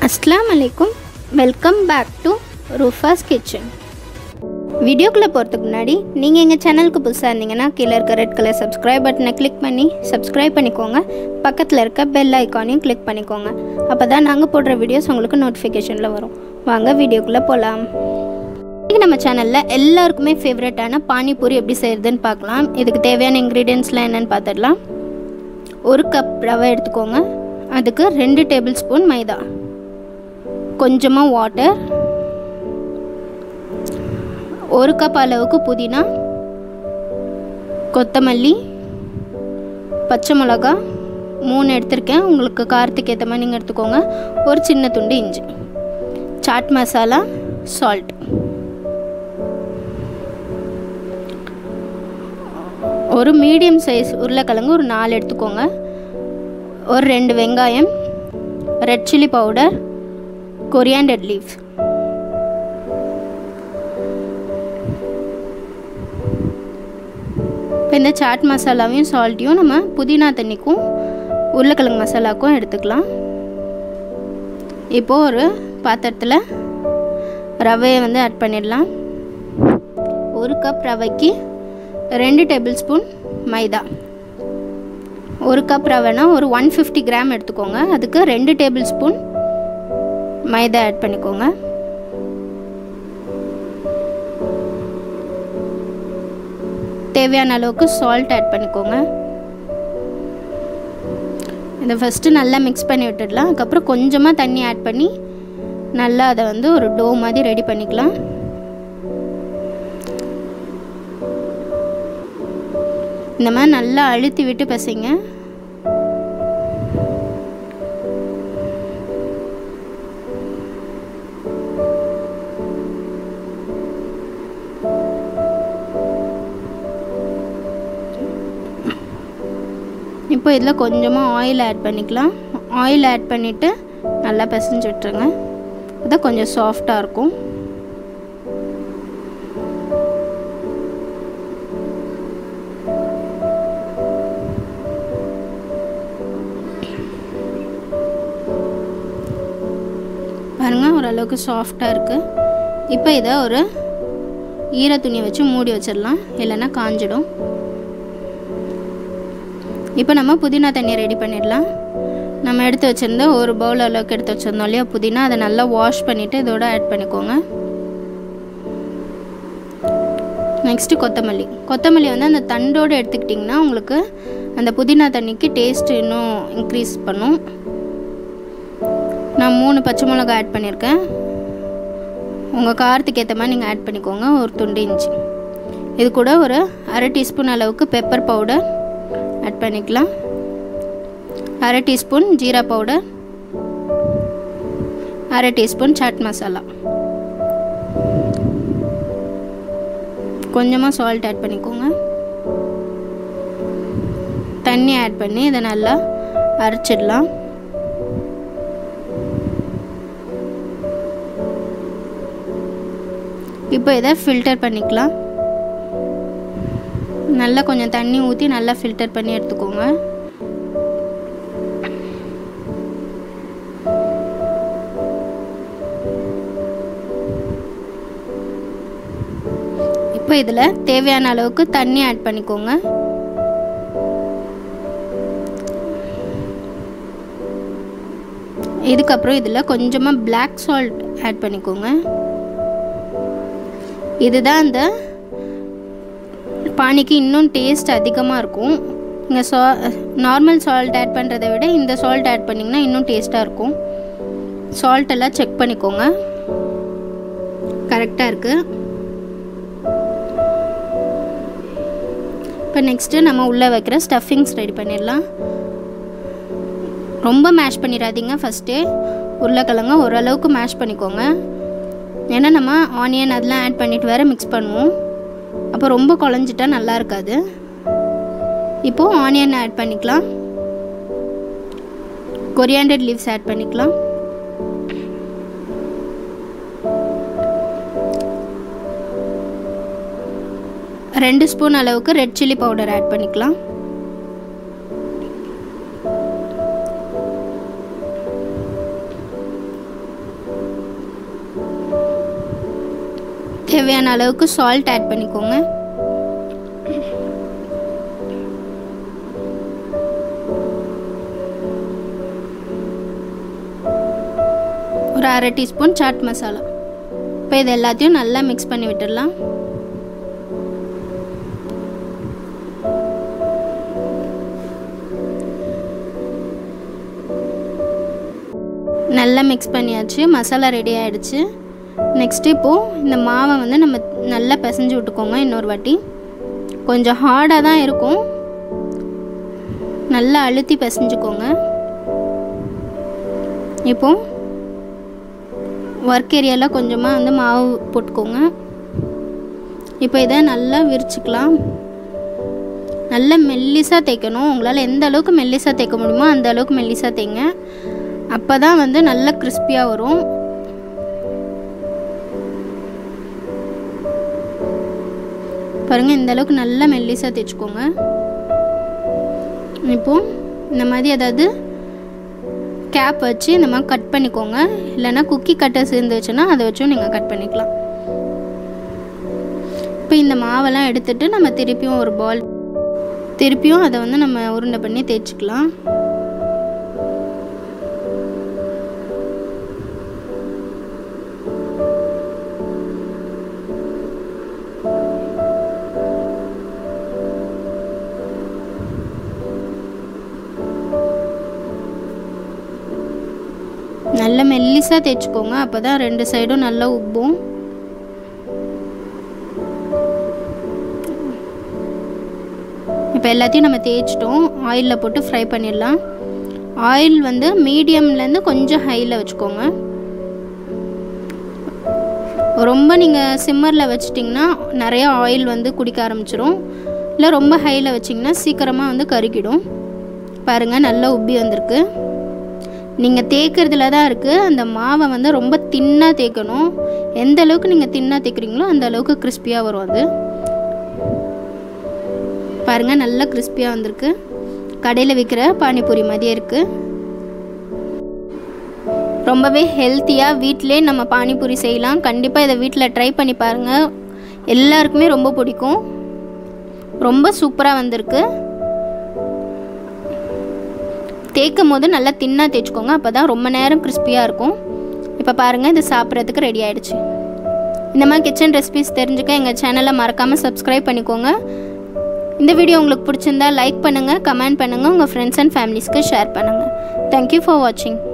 அஸ்லாம் அலைக்கும் welcome back to Rufa's kitchen வீடியோக்குள்ளே போகிறதுக்கு முன்னாடி நீங்கள் எங்கள் சேனலுக்கு புதுசாக இருந்தீங்கன்னா கீழே இருக்க ரெட் கலர் சப்ஸ்கிரைப் பட்டனை கிளிக் பண்ணி சப்ஸ்கிரைப் பண்ணிக்கோங்க பக்கத்தில் இருக்க பெல் ஐக்கானையும் கிளிக் பண்ணிக்கோங்க அப்போ தான் நாங்கள் போடுற வீடியோஸ் உங்களுக்கு நோட்டிஃபிகேஷனில் வரும் வாங்க வீடியோக்குள்ளே போகலாம் இன்றைக்கி நம்ம சேனலில் எல்லாருக்குமே ஃபேவரட்டான பானிபூரி எப்படி செய்கிறதுன்னு பார்க்கலாம் இதுக்கு தேவையான இன்க்ரீடியன்ஸ்லாம் என்னென்னு பார்த்துடலாம் ஒரு கப் ரவை எடுத்துக்கோங்க அதுக்கு ரெண்டு டேபிள் ஸ்பூன் மைதா கொஞ்சமாக வாட்டர் ஒரு கப் அளவுக்கு புதினா கொத்தமல்லி பச்சை மிளகா மூணு எடுத்திருக்கேன் உங்களுக்கு காரத்துக்கு ஏற்ற மாதிரி நீங்கள் எடுத்துக்கோங்க ஒரு சின்ன துண்டு இஞ்சி சாட் மசாலா சால்ட் ஒரு மீடியம் சைஸ் உருளைக்கிழங்கு ஒரு நாலு எடுத்துக்கோங்க ஒரு ரெண்டு வெங்காயம் red chilli powder coriander leaves இப்போ இந்த சாட் மசாலாவையும் சால்ட்டையும் நம்ம புதினா தண்ணிக்கும் உருளைக்கிழங்கு மசாலாவுக்கும் எடுத்துக்கலாம் இப்போது ஒரு பாத்திரத்தில் ரவையை வந்து ஆட் பண்ணிடலாம் ஒரு கப் ரவைக்கு ரெண்டு டேபிள் ஸ்பூன் மைதா ஒரு கப் ரவைனா ஒரு ஒன் ஃபிஃப்டி கிராம் எடுத்துக்கோங்க அதுக்கு ரெண்டு டேபிள் ஸ்பூன் மைதா ஆட் பண்ணிக்கோங்க தேவையான அளவுக்கு சால்ட் ஆட் பண்ணிக்கோங்க இதை ஃபஸ்ட்டு நல்லா மிக்ஸ் பண்ணி விட்டுடலாம் அதுக்கப்புறம் கொஞ்சமாக தண்ணி ஆட் பண்ணி நல்லா அதை வந்து ஒரு டோ மாதிரி ரெடி பண்ணிக்கலாம் இந்த மாதிரி நல்லா அழுத்தி விட்டு பசைங்க இப்போ இதில் கொஞ்சமாக ஆயில் ஆட் பண்ணிக்கலாம் ஆயில் ஆட் பண்ணிவிட்டு நல்லா பிசைஞ்சு விட்டுருங்க அதான் கொஞ்சம் சாஃப்டாக இருக்கும் பாருங்கள் ஓரளவுக்கு சாஃப்டாக இருக்குது இப்போ இதை ஒரு ஈர துணியை வச்சு மூடி வச்சிடலாம் இல்லைன்னா காஞ்சிடும் இப்போ நம்ம புதினா தண்ணி ரெடி பண்ணிடலாம் நம்ம எடுத்து வச்சுருந்த ஒரு பவுல் அளவுக்கு எடுத்து வச்சுருந்தோம் இல்லையா புதினா அதை நல்லா வாஷ் பண்ணிவிட்டு இதோட ஆட் பண்ணிக்கோங்க நெக்ஸ்ட்டு கொத்தமல்லி கொத்தமல்லி வந்து அந்த தண்டோடு எடுத்துக்கிட்டிங்கன்னா உங்களுக்கு அந்த புதினா தண்ணிக்கு டேஸ்ட் இன்னும் இன்க்ரீஸ் பண்ணும் நான் மூணு பச்சை மிளகா ஆட் பண்ணியிருக்கேன் உங்கள் காரத்துக்கு ஏற்ற மாதிரி நீங்கள் ஆட் பண்ணிக்கோங்க ஒரு துண்டு இஞ்சி இது கூட ஒரு அரை டீஸ்பூன் அளவுக்கு பெப்பர் பவுடர் ஆட் பண்ணிக்கலாம் அரை டீஸ்பூன் ஜீரா பவுடர் அரை டீஸ்பூன் சாட் மசாலா கொஞ்சமாக சால்ட் ஆட் பண்ணிக்கோங்க தண்ணி ஆட் பண்ணி இதை நல்லா அரைச்சிடலாம் இப்போ இதை ஃபில்டர் பண்ணிக்கலாம் நல்லா கொஞ்சம் தண்ணி ஊற்றி நல்லா ஃபில்டர் பண்ணி எடுத்துக்கோங்க இப்போ இதில் தேவையான அளவுக்கு தண்ணி ஆட் பண்ணிக்கோங்க இதுக்கப்புறம் இதில் கொஞ்சமாக பிளாக் சால்ட் ஆட் பண்ணிக்கோங்க இதுதான் அந்த பானிக்கு இன்னும் டேஸ்ட் அதிகமாக இருக்கும் இங்கே சா நார்மல் சால்ட் ஆட் பண்ணுறதை விட இந்த சால்ட் ஆட் பண்ணிங்கன்னா இன்னும் டேஸ்ட்டாக இருக்கும் சால்ட் எல்லாம் செக் பண்ணிக்கோங்க கரெக்டாக இருக்குது இப்போ நெக்ஸ்ட்டு நம்ம உள்ளே வைக்கிற ஸ்டஃபிங்ஸ் ரெடி பண்ணிடலாம் ரொம்ப மேஷ் பண்ணிடாதீங்க ஃபஸ்ட்டே உருளைக்கிழங்க ஓரளவுக்கு மேஷ் பண்ணிக்கோங்க ஏன்னா நம்ம ஆனியன் அதெல்லாம் ஆட் பண்ணிவிட்டு வேறு மிக்ஸ் பண்ணுவோம் அப்போ ரொம்ப குழஞ்சிட்டா நல்லா இருக்காது இப்போது ஆனியன் ஆட் பண்ணிக்கலாம் கொரியாண்டர் லீவ்ஸ் ஆட் பண்ணிக்கலாம் ரெண்டு ஸ்பூன் அளவுக்கு ரெட் சில்லி பவுடர் ஆட் பண்ணிக்கலாம் தேவையான அளவுக்கு சால்ட் ஆட் பண்ணிக்கோங்க ஒரு அரை டீஸ்பூன் சாட் மசாலா இப்போ இது எல்லாத்தையும் நல்லா மிக்ஸ் பண்ணி விட்டுடலாம் நல்லா மிக்ஸ் பண்ணியாச்சு மசாலா ரெடி ஆகிடுச்சு நெக்ஸ்ட்டு இப்போது இந்த மாவை வந்து நம்ம நல்லா பிசைஞ்சு விட்டுக்கோங்க இன்னொரு வாட்டி கொஞ்சம் ஹார்டாக தான் இருக்கும் நல்லா அழுத்தி பிசைஞ்சுக்கோங்க இப்போ ஒர்க் ஏரியாவில் கொஞ்சமாக வந்து மாவு போட்டுக்கோங்க இப்போ இதை நல்லா விரிச்சுக்கலாம் நல்லா மெல்லிசாக தேய்க்கணும் உங்களால் எந்த அளவுக்கு மெல்லிசாக தேய்க்க முடியுமோ அந்த அளவுக்கு மெல்லிசாக தேய்ங்க அப்போ தான் வந்து நல்லா கிறிஸ்பியாக வரும் பாருங்கள் இந்த அளவுக்கு நல்லா மெல்லிசாக தேய்ச்சிக்கோங்க இப்போது இந்த மாதிரி அதாவது கேப் வச்சு இந்த மாதிரி கட் பண்ணிக்கோங்க இல்லைன்னா குக்கி கட்டர்ஸ் இருந்துச்சுன்னா அதை வச்சும் நீங்கள் கட் பண்ணிக்கலாம் இப்போ இந்த மாவெல்லாம் எடுத்துட்டு நம்ம திருப்பியும் ஒரு பால் திருப்பியும் அதை வந்து நம்ம உருண்டை பண்ணி தேய்ச்சிக்கலாம் நல்ல மெல்லிசாக தேய்ச்சிக்கோங்க அப்போ தான் ரெண்டு சைடும் நல்லா உப்பும் இப்போ எல்லாத்தையும் நம்ம தேய்ச்சிட்டோம் ஆயிலில் போட்டு ஃப்ரை பண்ணிடலாம் ஆயில் வந்து மீடியம்லேருந்து கொஞ்சம் ஹையில் வச்சுக்கோங்க ரொம்ப நீங்கள் சிம்மரில் வச்சிட்டிங்கன்னா நிறைய ஆயில் வந்து குடிக்க ஆரம்பிச்சிரும் இல்லை ரொம்ப ஹையில் வச்சிங்கன்னா சீக்கிரமாக வந்து கருகிடும் பாருங்கள் நல்லா உப்பி வந்திருக்கு நீங்கள் தேய்க்கிறதுல தான் இருக்குது அந்த மாவை வந்து ரொம்ப தின்னாக தேய்க்கணும் எந்த அளவுக்கு நீங்கள் தின்னாக தேய்க்கிறீங்களோ அந்த அளவுக்கு கிறிஸ்பியாக வரும் அது பாருங்கள் நல்லா கிறிஸ்பியாக வந்திருக்கு கடையில் விற்கிற பானிபூரி மாதிரியே இருக்குது ரொம்பவே ஹெல்த்தியாக வீட்டிலே நம்ம பானிபூரி செய்யலாம் கண்டிப்பாக இதை வீட்டில் ட்ரை பண்ணி பாருங்கள் எல்லாருக்குமே ரொம்ப பிடிக்கும் ரொம்ப சூப்பராக வந்திருக்கு தேய்க்கும் போது நல்லா தின்னாக தேய்ச்சிக்கோங்க அப்போ தான் ரொம்ப நேரம் கிறிஸ்பியாக இருக்கும் இப்போ பாருங்கள் இது சாப்பிட்றதுக்கு ரெடி ஆகிடுச்சு இந்த மாதிரி கிச்சன் ரெசிபிஸ் தெரிஞ்சுக்க எங்கள் சேனலை மறக்காமல் சப்ஸ்கிரைப் பண்ணிக்கோங்க இந்த வீடியோ உங்களுக்கு பிடிச்சிருந்தா லைக் பண்ணுங்கள் கமெண்ட் பண்ணுங்கள் உங்கள் ஃப்ரெண்ட்ஸ் அண்ட் ஃபேமிலிஸ்க்கு ஷேர் பண்ணுங்கள் தேங்க்யூ ஃபார் வாட்சிங்